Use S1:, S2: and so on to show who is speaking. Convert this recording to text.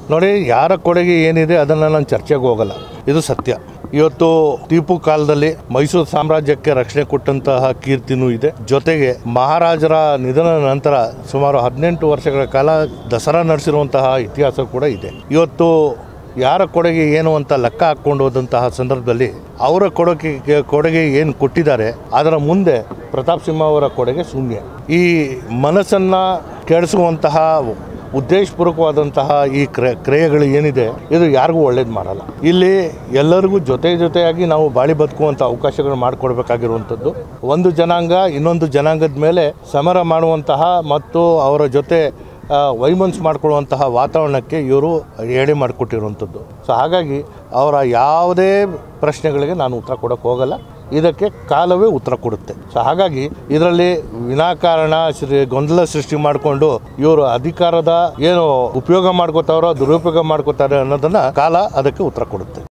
S1: ನೋಡಿ ಯಾರ ಕೊಡುಗೆ ಏನಿದೆ ಅದನ್ನು ನಾನು ಚರ್ಚೆಗೆ ಹೋಗಲ್ಲ ಇದು ಸತ್ಯ ಇವತ್ತು ಟಿಪ್ಪು ಕಾಲದಲ್ಲಿ ಮೈಸೂರು ಸಾಮ್ರಾಜ್ಯಕ್ಕೆ ರಕ್ಷಣೆ ಕೊಟ್ಟಂತಹ ಕೀರ್ತಿನೂ ಇದೆ ಜೊತೆಗೆ ಮಹಾರಾಜರ ನಿಧನ ನಂತರ ಸುಮಾರು ಹದಿನೆಂಟು ವರ್ಷಗಳ ಕಾಲ ದಸರಾ ನಡೆಸಿರುವಂತಹ ಇತಿಹಾಸ ಕೂಡ ಇದೆ ಇವತ್ತು ಯಾರ ಕೊಡುಗೆ ಏನು ಅಂತ ಲೆಕ್ಕ ಹಾಕ್ಕೊಂಡು ಹೋದಂತಹ ಸಂದರ್ಭದಲ್ಲಿ ಅವರ ಕೊಡುಗೆ ಕೊಡುಗೆ ಏನು ಕೊಟ್ಟಿದ್ದಾರೆ ಅದರ ಮುಂದೆ ಪ್ರತಾಪ್ ಸಿಂಹ ಅವರ ಕೊಡುಗೆ ಶೂನ್ಯ ಈ ಮನಸ್ಸನ್ನು ಕೆಡಿಸುವಂತಹ ಉದ್ದೇಶಪೂರ್ವಕವಾದಂತಹ ಈ ಕ್ರ ಕ್ರಿಯೆಗಳು ಏನಿದೆ ಇದು ಯಾರಿಗೂ ಒಳ್ಳೇದು ಮಾಡಲ್ಲ ಇಲ್ಲಿ ಎಲ್ಲರಿಗೂ ಜೊತೆ ಜೊತೆಯಾಗಿ ನಾವು ಬಾಳಿ ಬದುಕುವಂಥ ಅವಕಾಶಗಳು ಮಾಡಿಕೊಡ್ಬೇಕಾಗಿರುವಂಥದ್ದು ಒಂದು ಜನಾಂಗ ಇನ್ನೊಂದು ಜನಾಂಗದ ಮೇಲೆ ಸಮರ ಮಾಡುವಂತಹ ಮತ್ತು ಅವರ ಜೊತೆ ಆ, ವೈಮನ್ಸ್ ಮಾಡ್ಕೊಳ್ಳುವಂತಹ ವಾತಾವರಣಕ್ಕೆ ಇವರು ಎಡೆ ಮಾಡಿಕೊಟ್ಟಿರುವಂಥದ್ದು ಸೊ ಹಾಗಾಗಿ ಅವರ ಯಾವುದೇ ಪ್ರಶ್ನೆಗಳಿಗೆ ನಾನು ಉತ್ತರ ಕೊಡೋಕ್ಕೆ ಹೋಗಲ್ಲ ಇದಕ್ಕೆ ಕಾಲವೇ ಉತ್ತರ ಕೊಡುತ್ತೆ ಸೊ ಹಾಗಾಗಿ ಇದರಲ್ಲಿ ವಿನಾಕಾರಣ ಶ್ರೀ ಗೊಂದಲ ಸೃಷ್ಟಿ ಮಾಡಿಕೊಂಡು ಇವರು ಅಧಿಕಾರದ ಏನು ಉಪಯೋಗ ಮಾಡ್ಕೋತಾರೋ ದುರುಪಯೋಗ ಮಾಡ್ಕೋತಾರೆ ಅನ್ನೋದನ್ನ ಕಾಲ ಅದಕ್ಕೆ ಉತ್ತರ ಕೊಡುತ್ತೆ